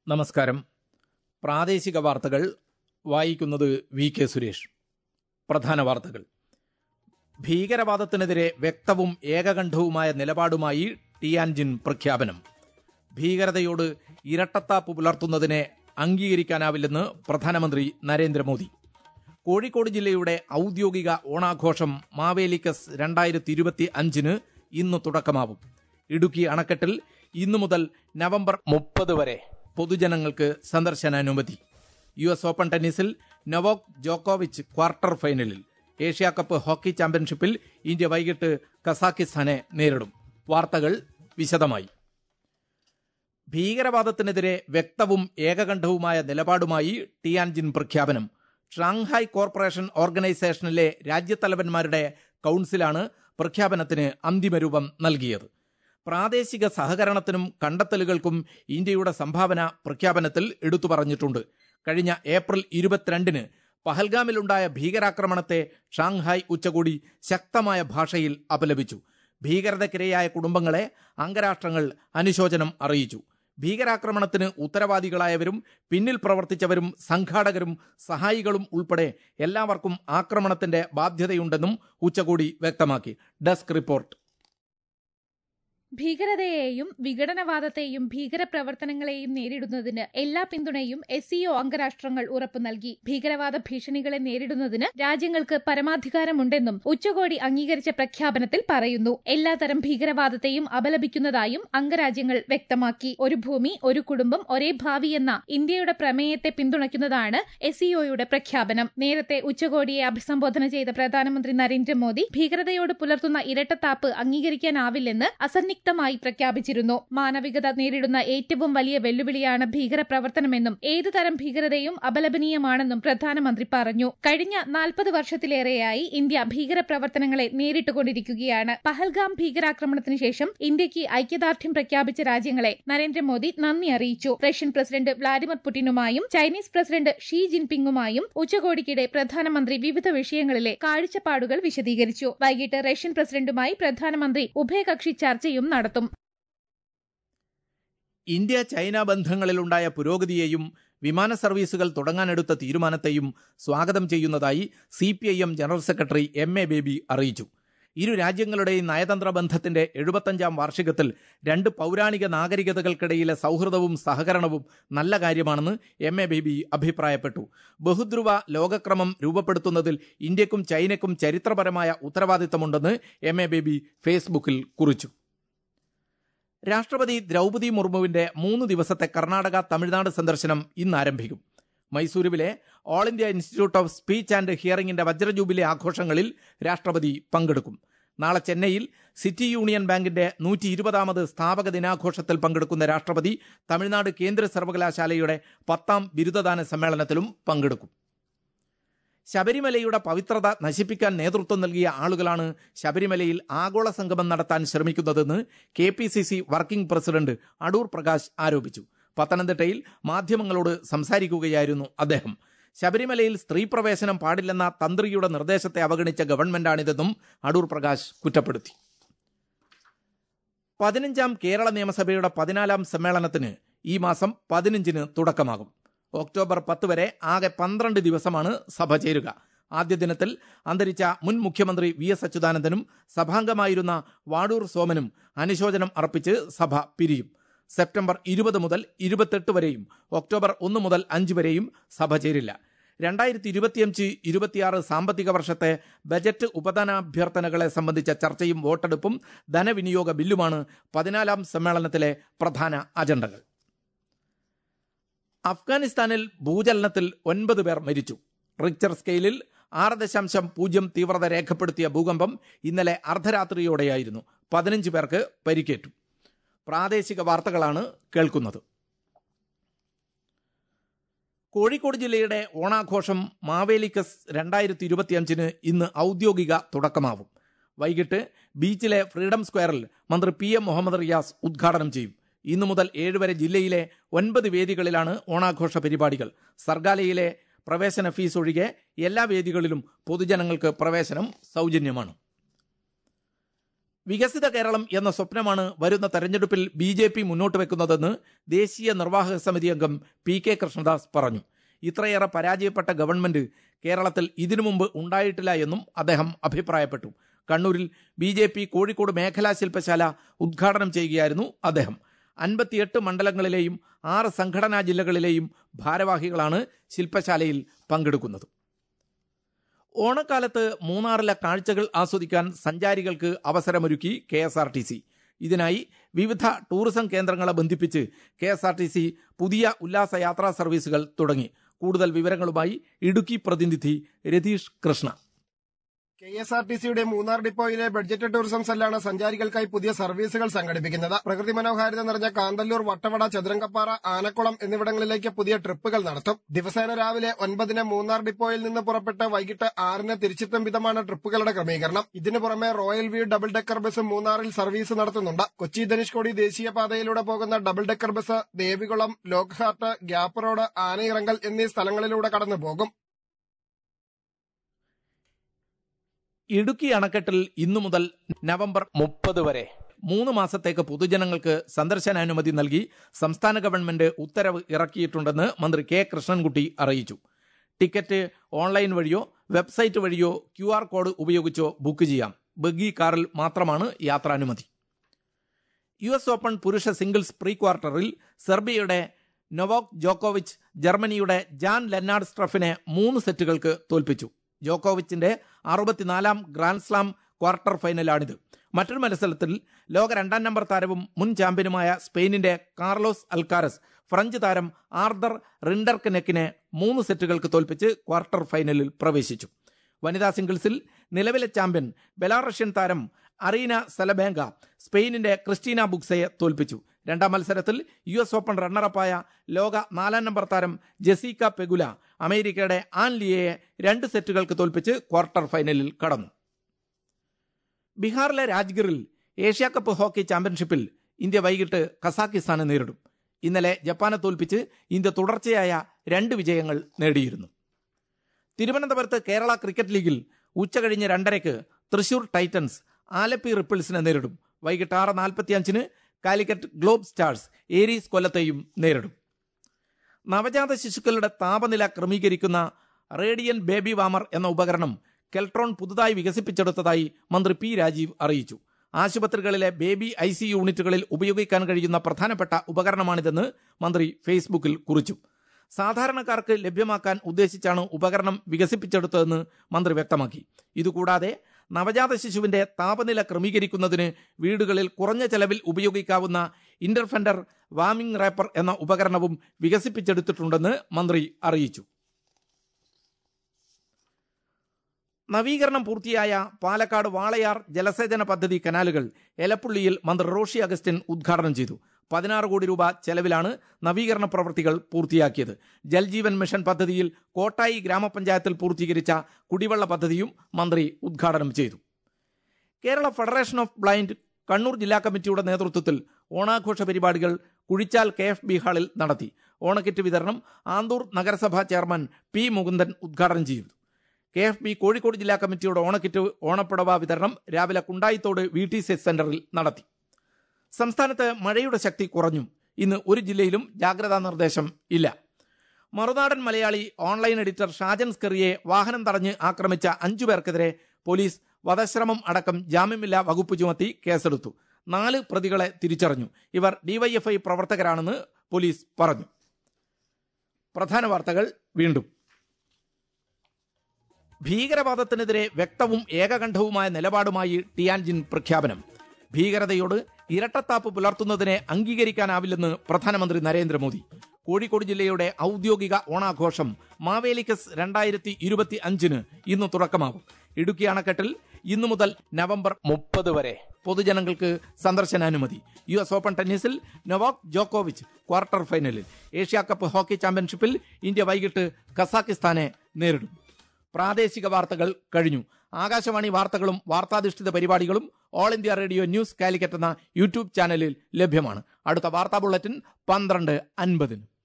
നമസ്കാരം പ്രാദേശിക വാർത്തകൾ വായിക്കുന്നത് വി കെ സുരേഷ് പ്രധാന വാർത്തകൾ ഭീകരവാദത്തിനെതിരെ വ്യക്തവും ഏകകണ്ഠവുമായ നിലപാടുമായി ടിയാൻജിൻ പ്രഖ്യാപനം ഭീകരതയോട് ഇരട്ടത്താപ്പ് പുലർത്തുന്നതിനെ അംഗീകരിക്കാനാവില്ലെന്ന് പ്രധാനമന്ത്രി നരേന്ദ്രമോദി കോഴിക്കോട് ജില്ലയുടെ ഔദ്യോഗിക ഓണാഘോഷം മാവേലിക്കസ് രണ്ടായിരത്തി ഇരുപത്തി അഞ്ചിന് ഇന്ന് തുടക്കമാവും ഇടുക്കി അണക്കെട്ടിൽ ഇന്നു മുതൽ നവംബർ മുപ്പത് വരെ പൊതുജനങ്ങൾക്ക് സന്ദർശനാനുമതി യു എസ് ഓപ്പൺ ടെന്നീസിൽ നൊവോക് ജോക്കോവിച്ച് ക്വാർട്ടർ ഫൈനലിൽ ഏഷ്യാ കപ്പ് ഹോക്കി ചാമ്പ്യൻഷിപ്പിൽ ഇന്ത്യ വൈകിട്ട് കസാക്കിസ്ഥാനെ നേരിടും വാർത്തകൾ വിശദമായി ഭീകരവാദത്തിനെതിരെ വ്യക്തവും ഏകകണ്ഠവുമായ നിലപാടുമായി ടിയാൻജിൻ പ്രഖ്യാപനം ഷാങ്ഹായ് കോർപ്പറേഷൻ ഓർഗനൈസേഷനിലെ രാജ്യത്തലവന്മാരുടെ കൌൺസിലാണ് പ്രഖ്യാപനത്തിന് അന്തിമരൂപം നൽകിയത് പ്രാദേശിക സഹകരണത്തിനും കണ്ടെത്തലുകൾക്കും ഇന്ത്യയുടെ സംഭാവന പ്രഖ്യാപനത്തിൽ എടുത്തു പറഞ്ഞിട്ടുണ്ട് കഴിഞ്ഞ ഏപ്രിൽ ഇരുപത്തിരണ്ടിന് പഹൽഗാമിലുണ്ടായ ഭീകരാക്രമണത്തെ ഷാങ്ഹായ് ഉച്ചകോടി ശക്തമായ ഭാഷയിൽ അപലപിച്ചു ഭീകരതയ്ക്കിരയായ കുടുംബങ്ങളെ അംഗരാഷ്ട്രങ്ങൾ അനുശോചനം അറിയിച്ചു ഭീകരാക്രമണത്തിന് ഉത്തരവാദികളായവരും പിന്നിൽ പ്രവർത്തിച്ചവരും സംഘാടകരും സഹായികളും ഉൾപ്പെടെ എല്ലാവർക്കും ആക്രമണത്തിന്റെ ബാധ്യതയുണ്ടെന്നും ഉച്ചകോടി വ്യക്തമാക്കി ഡെസ്ക് റിപ്പോർട്ട് ഭീകരതയെയും വിഘടനവാദത്തെയും ഭീകരപ്രവർത്തനങ്ങളെയും നേരിടുന്നതിന് എല്ലാ പിന്തുണയും എസ് സിഒ അംഗരാഷ്ട്രങ്ങൾ ഉറപ്പു നൽകി ഭീകരവാദ ഭീഷണികളെ നേരിടുന്നതിന് രാജ്യങ്ങൾക്ക് പരമാധികാരമുണ്ടെന്നും ഉച്ചകോടി അംഗീകരിച്ച പ്രഖ്യാപനത്തിൽ പറയുന്നു എല്ലാതരം ഭീകരവാദത്തെയും അപലപിക്കുന്നതായും അംഗരാജ്യങ്ങൾ വ്യക്തമാക്കി ഒരു ഭൂമി ഒരു കുടുംബം ഒരേ ഭാവി എന്ന ഇന്ത്യയുടെ പ്രമേയത്തെ പിന്തുണയ്ക്കുന്നതാണ് എസ് സിഒയുടെ പ്രഖ്യാപനം നേരത്തെ ഉച്ചകോടിയെ അഭിസംബോധന ചെയ്ത പ്രധാനമന്ത്രി നരേന്ദ്രമോദി ഭീകരതയോട് പുലർത്തുന്ന ഇരട്ടത്താപ്പ് അംഗീകരിക്കാനാവില്ലെന്ന് അസന്നിഗ്ധ ശക്തമായി പ്രഖ്യാപിച്ചിരുന്നു മാനവികത നേരിടുന്ന ഏറ്റവും വലിയ വെല്ലുവിളിയാണ് ഭീകരപ്രവർത്തനമെന്നും ഏതു തരം ഭീകരതയും അപലപനീയമാണെന്നും പ്രധാനമന്ത്രി പറഞ്ഞു കഴിഞ്ഞ നാൽപ്പത് വർഷത്തിലേറെയായി ഇന്ത്യ ഭീകരപ്രവർത്തനങ്ങളെ നേരിട്ടുകൊണ്ടിരിക്കുകയാണ് പഹൽഗാം ഭീകരാക്രമണത്തിന് ശേഷം ഇന്ത്യക്ക് ഐക്യദാർഢ്യം പ്രഖ്യാപിച്ച രാജ്യങ്ങളെ നരേന്ദ്രമോദി നന്ദി അറിയിച്ചു റഷ്യൻ പ്രസിഡന്റ് വ്ളാഡിമിർ പുടിനുമായും ചൈനീസ് പ്രസിഡന്റ് ഷീ ജിൻപിങ്ങുമായും ഉച്ചകോടിക്കിടെ പ്രധാനമന്ത്രി വിവിധ വിഷയങ്ങളിലെ കാഴ്ചപ്പാടുകൾ വിശദീകരിച്ചു വൈകിട്ട് റഷ്യൻ പ്രസിഡന്റുമായി പ്രധാനമന്ത്രി ഉഭയകക്ഷി ചർച്ചയും നടത്തും ഇന്ത്യ ചൈന ബന്ധങ്ങളിലുണ്ടായ പുരോഗതിയെയും വിമാന സർവീസുകൾ തുടങ്ങാനെടുത്ത തീരുമാനത്തെയും സ്വാഗതം ചെയ്യുന്നതായി C P I M general secretary M A Baby അറിയിച്ചു ഇരു രാജ്യങ്ങളുടെയും നയതന്ത്ര ബന്ധത്തിന്റെ എഴുപത്തഞ്ചാം വാർഷികത്തിൽ രണ്ട് പൗരാണിക നാഗരികതകൾക്കിടയിലെ സൗഹൃദവും സഹകരണവും നല്ല കാര്യമാണെന്ന് എം എ ബേബി അഭിപ്രായപ്പെട്ടു ബഹുധ്രുവ ലോകക്രമം രൂപപ്പെടുത്തുന്നതിൽ ഇന്ത്യക്കും ചൈനയ്ക്കും ചരിത്രപരമായ ഉത്തരവാദിത്തമുണ്ടെന്ന് എം എ ബേബി ഫേസ്ബുക്കിൽ കുറിച്ചു രാഷ്ട്രപതി ദ്രൗപതി മുർമുവിന്റെ മൂന്ന് ദിവസത്തെ കർണാടക തമിഴ്നാട് സന്ദർശനം ഇന്ന് ആരംഭിക്കും മൈസൂരുവിലെ all India institute of speech and ഹിയറിംഗിന്റെ വജ്രജൂബിലി ആഘോഷങ്ങളിൽ രാഷ്ട്രപതി പങ്കെടുക്കും നാളെ ചെന്നൈയിൽ സിറ്റി യൂണിയൻ ബാങ്കിന്റെ നൂറ്റി ഇരുപതാമത് സ്ഥാപക ദിനാഘോഷത്തിൽ പങ്കെടുക്കുന്ന രാഷ്ട്രപതി തമിഴ്നാട് കേന്ദ്ര സർവകലാശാലയുടെ പത്താം ബിരുദദാന സമ്മേളനത്തിലും പങ്കെടുക്കും ശബരിമലയുടെ പവിത്രത നശിപ്പിക്കാൻ നേതൃത്വം നൽകിയ ആളുകളാണ് ശബരിമലയിൽ ആഗോള സംഗമം നടത്താൻ ശ്രമിക്കുന്നതെന്ന് K P C C working president Adoor Prakash ആരോപിച്ചു പത്തനംതിട്ടയിൽ മാധ്യമങ്ങളോട് സംസാരിക്കുകയായിരുന്നു അദ്ദേഹം ശബരിമലയിൽ സ്ത്രീ പ്രവേശനം പാടില്ലെന്ന തന്ത്രിയുടെ നിർദ്ദേശത്തെ അവഗണിച്ച ഗവൺമെന്റാണിതെന്നും അടൂർ പ്രകാശ് കുറ്റപ്പെടുത്തി പതിനഞ്ചാം കേരള നിയമസഭയുടെ പതിനാലാം സമ്മേളനത്തിന് ഈ മാസം പതിനഞ്ചിന് തുടക്കമാകും ഒക്ടോബർ പത്ത് വരെ ആകെ പന്ത്രണ്ട് ദിവസമാണ് സഭ ചേരുക ആദ്യ ദിനത്തിൽ അന്തരിച്ച മുൻ മുഖ്യമന്ത്രി വി എസ് അച്യുതാനന്ദനും സഭാംഗമായിരുന്ന വാടൂർ സോമനും അനുശോചനം അർപ്പിച്ച് സഭ പിരിയും സെപ്റ്റംബർ ഇരുപത് മുതൽ ഇരുപത്തെട്ട് വരെയും ഒക്ടോബർ ഒന്ന് മുതൽ അഞ്ച് വരെയും സഭ ചേരില്ല രണ്ടായിരത്തി ഇരുപത്തിയഞ്ച് ഇരുപത്തിയാറ് സാമ്പത്തിക വർഷത്തെ ബജറ്റ് ഉപദാനാഭ്യർത്ഥനകളെ സംബന്ധിച്ച ചർച്ചയും വോട്ടെടുപ്പും ധനവിനിയോഗ ബില്ലുമാണ് പതിനാലാം സമ്മേളനത്തിലെ പ്രധാന അജണ്ടകൾ അഫ്ഗാനിസ്ഥാനിൽ ഭൂചലനത്തിൽ ഒൻപത് പേർ മരിച്ചു റിക്ചർ സ്കെയിലിൽ ആറ് ദശാംശം പൂജ്യം തീവ്രത രേഖപ്പെടുത്തിയ ഭൂകമ്പം ഇന്നലെ അർദ്ധരാത്രിയോടെയായിരുന്നു പതിനഞ്ച് പേർക്ക് പരിക്കേറ്റു പ്രാദേശിക വാർത്തകളാണ് കേൾക്കുന്നത് കോഴിക്കോട് ജില്ലയുടെ ഓണാഘോഷം മാവേലിക്കസ് രണ്ടായിരത്തി ഇരുപത്തിയഞ്ചിന് ഇന്ന് ഔദ്യോഗിക തുടക്കമാവും വൈകിട്ട് ബീച്ചിലെ ഫ്രീഡം സ്ക്വയറിൽ മന്ത്രി പി എം മുഹമ്മദ് റിയാസ് ഉദ്ഘാടനം ചെയ്യും ഇന്നു മുതൽ ഏഴ് വരെ ജില്ലയിലെ ഒൻപത് വേദികളിലാണ് ഓണാഘോഷ പരിപാടികൾ സർഗാലയിലെ പ്രവേശന ഫീസ് ഒഴികെ എല്ലാ വേദികളിലും പൊതുജനങ്ങൾക്ക് പ്രവേശനം സൗജന്യമാണ് വികസിത കേരളം എന്ന സ്വപ്നമാണ് വരുന്ന തെരഞ്ഞെടുപ്പിൽ ബി ജെ പി മുന്നോട്ട് വെക്കുന്നതെന്ന് ദേശീയ നിർവാഹക സമിതി അംഗം പി കെ കൃഷ്ണദാസ് പറഞ്ഞു ഇത്രയേറെ പരാജയപ്പെട്ട ഗവൺമെന്റ് കേരളത്തിൽ ഇതിനു മുമ്പ് ഉണ്ടായിട്ടില്ല എന്നും അദ്ദേഹം അഭിപ്രായപ്പെട്ടു കണ്ണൂരിൽ ബി ജെ പി കോഴിക്കോട് മേഖലാ ശില്പശാല ഉദ്ഘാടനം ചെയ്യുകയായിരുന്നു അദ്ദേഹം അൻപത്തിയെട്ട് മണ്ഡലങ്ങളിലെയും ആറ് സംഘടനാ ജില്ലകളിലെയും ഭാരവാഹികളാണ് ശില്പശാലയിൽ പങ്കെടുക്കുന്നത് ഓണക്കാലത്ത് മൂന്നാറിലെ കാഴ്ചകൾ ആസ്വദിക്കാൻ സഞ്ചാരികൾക്ക് അവസരമൊരുക്കി K S R T C ഇതിനായി വിവിധ ടൂറിസം കേന്ദ്രങ്ങളെ ബന്ധിപ്പിച്ച് K S R T C പുതിയ ഉല്ലാസ യാത്രാ സർവീസുകൾ തുടങ്ങി കൂടുതൽ വിവരങ്ങളുമായി ഇടുക്കി പ്രതിനിധി Ratheesh Krishna K S R T സിയുടെ മൂന്നാർ ഡിപ്പോയിലെ ബഡ്ജറ്റ് ടൂറിസം സെല്ലാണ് സഞ്ചാരികൾക്കായി പുതിയ സർവീസുകൾ സംഘടിപ്പിക്കുന്നത് പ്രകൃതി മനോഹാരിത നിറഞ്ഞ കാന്തല്ലൂർ വട്ടവട ചതുരങ്കപ്പാറ ആനക്കുളം എന്നിവിടങ്ങളിലേക്ക് പുതിയ ട്രിപ്പുകൾ നടത്തും ദിവസേന രാവിലെ ഒൻപതിന് മൂന്നാർ ഡിപ്പോയിൽ നിന്ന് പുറപ്പെട്ട് വൈകിട്ട് ആറിന് തിരിച്ചെത്തും വിധമാണ് ട്രിപ്പുകളുടെ ക്രമീകരണം ഇതിനു പുറമെ royal view double decker bus മൂന്നാറിൽ സർവീസ് നടത്തുന്നുണ്ട് കൊച്ചി ധനുഷ്കോടി ദേശീയപാതയിലൂടെ പോകുന്ന double decker bus Devikulam Lockhart gap road Anayirangal എന്നീ സ്ഥലങ്ങളിലൂടെ കടന്നു പോകും ഇടുക്കി അണക്കെട്ടിൽ ഇന്നു മുതൽ നവംബർ മുപ്പത് വരെ മൂന്ന് മാസത്തേക്ക് പൊതുജനങ്ങൾക്ക് സന്ദർശനാനുമതി നൽകി സംസ്ഥാന ഗവൺമെന്റ് ഉത്തരവ് ഇറക്കിയിട്ടുണ്ടെന്ന് മന്ത്രി കെ കൃഷ്ണൻകുട്ടി അറിയിച്ചു ടിക്കറ്റ് ഓൺലൈൻ വഴിയോ വെബ്സൈറ്റ് വഴിയോ ക്യു ആർ കോഡ് ഉപയോഗിച്ചോ ബുക്ക് ചെയ്യാം ബഗ്ഗി കാറിൽ മാത്രമാണ് യാത്രാനുമതി യു എസ് ഓപ്പൺ പുരുഷ സിംഗിൾസ് പ്രീ ക്വാർട്ടറിൽ സെർബിയയുടെ നൊവാക് ജോക്കോവിച്ച് ജർമ്മനിയുടെ ജാൻ ലെന്നാർഡ് സ്ട്രഫിനെ മൂന്ന് സെറ്റുകൾക്ക് തോൽപ്പിച്ചു ജോക്കോവിച്ചിന്റെ അറുപത്തിനാലാം ഗ്രാൻഡ്സ്ലാം ക്വാർട്ടർ ഫൈനലാണിത് മറ്റൊരു മത്സരത്തിൽ ലോക രണ്ടാം നമ്പർ താരവും മുൻ ചാമ്പ്യനുമായ സ്പെയിനിന്റെ കാർലോസ് അൽക്കാരസ് ഫ്രഞ്ച് താരം ആർദർ റിൻഡർക്കനെക്കിനെ മൂന്ന് സെറ്റുകൾക്ക് തോൽപ്പിച്ച് ക്വാർട്ടർ ഫൈനലിൽ പ്രവേശിച്ചു വനിതാ സിംഗിൾസിൽ നിലവിലെ ചാമ്പ്യൻ ബെലാറഷ്യൻ താരം അറീന സലബേങ്ക സ്പെയിനിന്റെ ക്രിസ്റ്റീന ബുക്സയെ തോൽപ്പിച്ചു രണ്ടാം മത്സരത്തിൽ യു എസ് ഓപ്പൺ റണ്ണറപ്പായ ലോക നാലാം നമ്പർ താരം ജെസീക്ക പെഗുല അമേരിക്കയുടെ ആൻ ലിയയെ രണ്ട് സെറ്റുകൾക്ക് തോൽപ്പിച്ച് ക്വാർട്ടർ ഫൈനലിൽ കടന്നു ബീഹാറിലെ രാജ്ഗിറിൽ ഏഷ്യ കപ്പ് ഹോക്കി ചാമ്പ്യൻഷിപ്പിൽ ഇന്ത്യ വൈകിട്ട് കസാക്കിസ്ഥാനെ നേരിടും ഇന്നലെ ജപ്പാനെ തോൽപ്പിച്ച് ഇന്ത്യ തുടർച്ചയായ രണ്ട് വിജയങ്ങൾ നേടിയിരുന്നു തിരുവനന്തപുരത്ത് കേരള ക്രിക്കറ്റ് ലീഗിൽ ഉച്ചകഴിഞ്ഞ് രണ്ടരയ്ക്ക് തൃശൂർ ടൈറ്റൻസ് ആലപ്പി റിപ്പിൾസിനെ നേരിടും വൈകിട്ട് ആറ് നാൽപ്പത്തിയഞ്ചിന് കാലിക്കറ്റ് ഗ്ലോബ് സ്റ്റാർസ് ഏരീസ് കൊല്ലത്തെയും നേരിടും നവജാത ശിശുക്കളുടെ താപനില ക്രമീകരിക്കുന്ന റേഡിയൻ ബേബി വാമർ എന്ന ഉപകരണം കെൽട്രോൺ പുതുതായി വികസിപ്പിച്ചെടുത്തതായി മന്ത്രി പി രാജീവ് അറിയിച്ചു ആശുപത്രികളിലെ ബേബി ഐ സി യൂണിറ്റുകളിൽ ഉപയോഗിക്കാൻ കഴിയുന്ന പ്രധാനപ്പെട്ട ഉപകരണമാണിതെന്ന് മന്ത്രി ഫേസ്ബുക്കിൽ കുറിച്ചു സാധാരണക്കാർക്ക് ലഭ്യമാക്കാൻ ഉദ്ദേശിച്ചാണ് ഉപകരണം വികസിപ്പിച്ചെടുത്തതെന്ന് മന്ത്രി വ്യക്തമാക്കി ഇതുകൂടാതെ നവജാത ശിശുവിന്റെ താപനില ക്രമീകരിക്കുന്നതിന് വീടുകളിൽ കുറഞ്ഞ ചെലവിൽ ഉപയോഗിക്കാവുന്ന ഇന്റർഫെൻഡർ വാമിംഗ് റാപ്പർ എന്ന ഉപകരണവും വികസിപ്പിച്ചെടുത്തിട്ടുണ്ടെന്ന് മന്ത്രി അറിയിച്ചു നവീകരണം പൂർത്തിയായ പാലക്കാട് വാളയാർ ജലസേചന പദ്ധതി കനാലുകൾ എലപ്പുള്ളിയിൽ മന്ത്രി റോഷി അഗസ്റ്റിൻ ഉദ്ഘാടനം ചെയ്തു പതിനാറ് കോടി രൂപ ചെലവിലാണ് നവീകരണ പ്രവൃത്തികൾ പൂർത്തിയാക്കിയത് ജൽജീവൻ മിഷൻ പദ്ധതിയിൽ കോട്ടായി ഗ്രാമപഞ്ചായത്തിൽ പൂർത്തീകരിച്ച കുടിവെള്ള പദ്ധതിയും മന്ത്രി ഉദ്ഘാടനം ചെയ്തു Kerala federation of blind Kannur ജില്ലാ കമ്മിറ്റിയുടെ നേതൃത്വത്തിൽ ഓണാഘോഷ പരിപാടികൾ കുഴിച്ചാൽ കെ എഫ് ബി ഹാളിൽ നടത്തി ഓണക്കിറ്റ് വിതരണം ആന്തൂർ നഗരസഭാ ചെയർമാൻ പി മുകുന്ദൻ ഉദ്ഘാടനം ചെയ്തു കെ എഫ് ബി കോഴിക്കോട് ജില്ലാ കമ്മിറ്റിയുടെ ഓണക്കിറ്റ് ഓണപ്പുടവ വിതരണം രാവിലെ കുണ്ടായിത്തോട് വി ടി സി സെന്ററിൽ നടത്തി സംസ്ഥാനത്ത് മഴയുടെ ശക്തി കുറഞ്ഞു ഇന്ന് ഒരു ജില്ലയിലും ജാഗ്രതാ നിർദ്ദേശം ഇല്ല മറുനാടൻ മലയാളി ഓൺലൈൻ എഡിറ്റർ ഷാജൻ സ്കറിയെ വാഹനം തടഞ്ഞ് ആക്രമിച്ച അഞ്ചു പേർക്കെതിരെ പോലീസ് വധശ്രമം അടക്കം ജാമ്യമില്ലാ വകുപ്പ് ചുമത്തി കേസെടുത്തു നാല് പ്രതികളെ തിരിച്ചറിഞ്ഞു ഇവർ ഡിവൈഎഫ്ഐ പ്രവർത്തകരാണെന്ന് പോലീസ് പറഞ്ഞു പ്രധാന വാർത്തകൾ വീണ്ടും ഭീകരവാദത്തിനെതിരെ വ്യക്തവും ഏകകണ്ഠവുമായ നിലപാടുമായി ടിയാൻജിൻ പ്രഖ്യാപനം ഭീകരതയോട് ഇരട്ടത്താപ്പ് പുലർത്തുന്നതിനെ അംഗീകരിക്കാനാവില്ലെന്ന് പ്രധാനമന്ത്രി നരേന്ദ്രമോദി കോഴിക്കോട് ജില്ലയുടെ ഔദ്യോഗിക ഓണാഘോഷം മാവേലിക്കസ് രണ്ടായിരത്തി ഇരുപത്തി അഞ്ചിന് ഇന്ന് തുടക്കമാകും ഇടുക്കി അണക്കെട്ടിൽ ഇന്നു മുതൽ നവംബർ മുപ്പത് വരെ പൊതുജനങ്ങൾക്ക് സന്ദർശനാനുമതി യു എസ് ഓപ്പൺ ടെന്നീസിൽ നൊവാക് ജോക്കോവിച്ച് ക്വാർട്ടർ ഫൈനലിൽ ഏഷ്യാ കപ്പ് ഹോക്കി ചാമ്പ്യൻഷിപ്പിൽ ഇന്ത്യ വൈകിട്ട് കസാക്കിസ്ഥാനെ നേരിടും പ്രാദേശിക വാർത്തകൾ കഴിഞ്ഞു ആകാശവാണി വാർത്തകളും വാർത്താധിഷ്ഠിത പരിപാടികളും all India radio news Calicut എന്ന യൂട്യൂബ് ചാനലിൽ ലഭ്യമാണ് അടുത്ത വാർത്താ ബുള്ളറ്റിൻ പന്ത്രണ്ട് അൻപതിന്